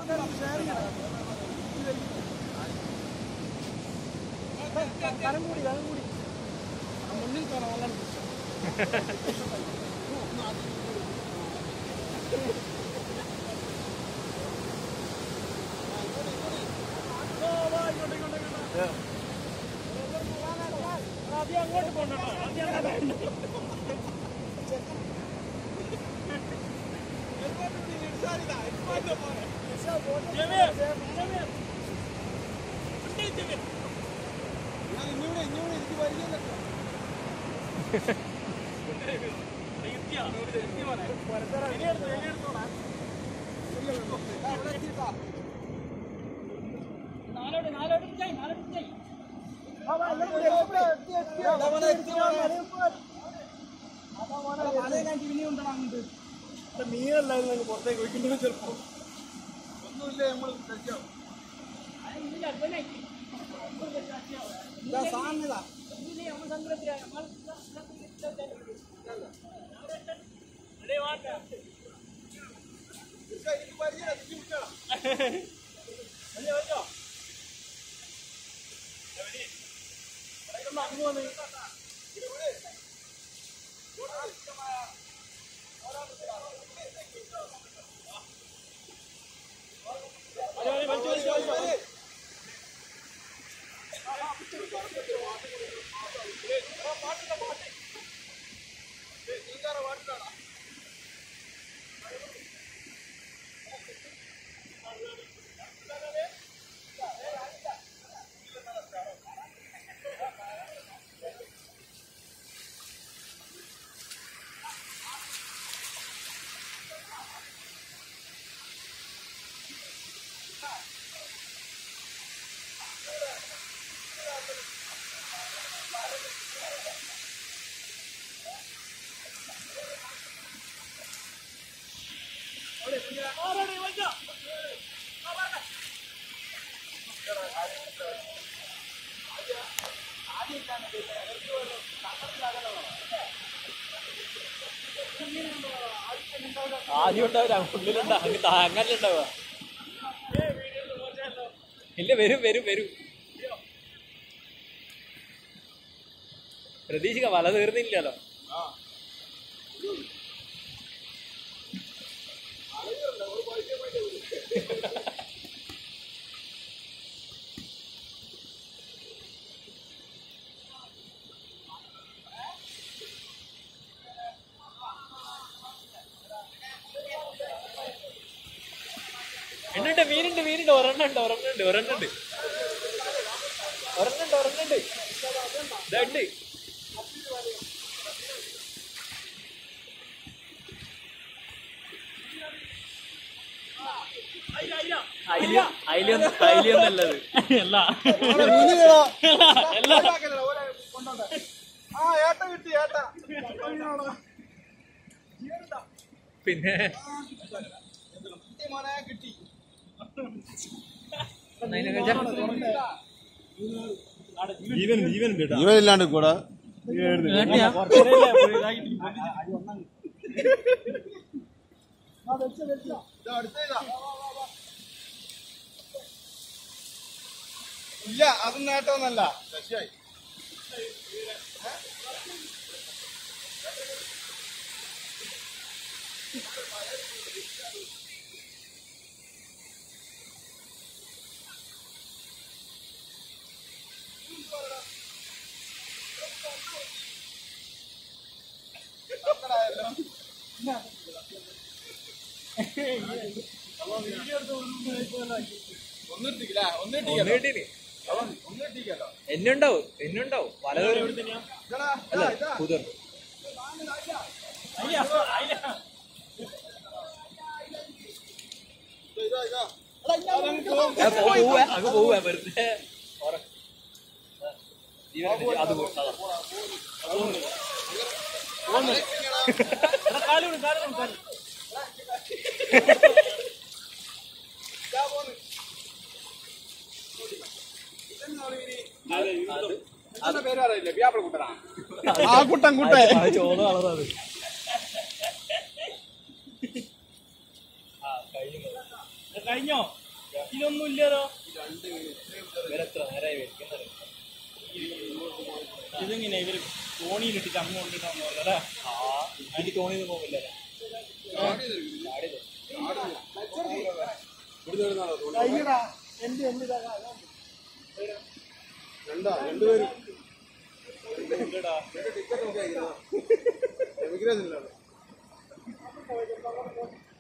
കരം കൂടി കരം കൂടി മുന്നിൽ കാണാം വെള്ളം അങ്ങോട്ട് പോകണ്ടോ നാലോട്ട് നാലോട്ട് ഇച്ചായി നാലോട്ട് ഇച്ചായി മീനല്ലായിരുന്നു പുറത്തേക്ക് ഒഴിക്കുന്നത് ചെറുപ്പം ഒന്നുമില്ല നമ്മൾ സാധനതാ ആദ്യം ഉണ്ടാവില്ല ഉള്ളിലുണ്ടാവും അങ്ങ് താങ്ങല്ലുണ്ടാവുക ഇല്ല വരും വരും വരും പ്രതീക്ഷിക്ക വല തീർന്നില്ലല്ലോ എണ്ണുണ്ട് മീനുണ്ട് മീനുണ്ട് ഒരെണ്ണുണ്ട് ഒരെണ്ണുണ്ട് ഒരെണ്ണുണ്ട് ഒരെണ്ണുണ്ട് ഒരെണ്ണുണ്ട് ഇതാ ഉണ്ട് അയില അയിലൊന്നും അയിലൊന്നല്ലത് അല്ല അല്ല ആ ഏട്ട കിട്ടി ഏട്ട പിന്നെ മോനെ കിട്ടി ഇവനില്ലാണ്ട് കൂടെ അടുത്തേതാ ഇല്ല അത് നേട്ടമൊന്നല്ല ശശിയായി ഒന്നിട്ടില്ല ഒന്നിട്ടില്ല ഒന്ന് കിട്ടീന് ഒന്നിട്ടിക്കല്ലോ എന്നുണ്ടാവും എന്നുണ്ടാവും വല കയറി ഇതാ അല്ല ഇതാ കുതിർ ഇതാ ഇതാ പോവുക അങ്ങ് പോവുക വെറുതെ ഉറ- ജീവനുണ്ട്, അത് പോ- അതാ. അതിന്റെ പേര് അറിയില്ല വ്യാപാര കുട്ടനാ ആ കുട്ടൻ കുട്ടൻ അത് ചോന്ന കളറാണ് ആ കഴിഞ്ഞു കഴിഞ്ഞോ ഇതൊന്നും ഇല്ലല്ലോ ഇവരെത്ര നേരമായി വരിക്കുന്നത് ഇതെങ്ങനെ ഇവര് തോണിയിലിട്ടിട്ട് അങ്ങ് കൊണ്ടിട്ടാന്ന് പറഞ്ഞല്ലേ അതിന് തോണിയിൽ പോകില്ല രണ്ടാ രണ്ടുപേരും ഇല്ലടാ ടിക്കറ്റ് ഒക്കെ അയക്കുന്നതാ. എമിഗ്രേഷനിലാണ്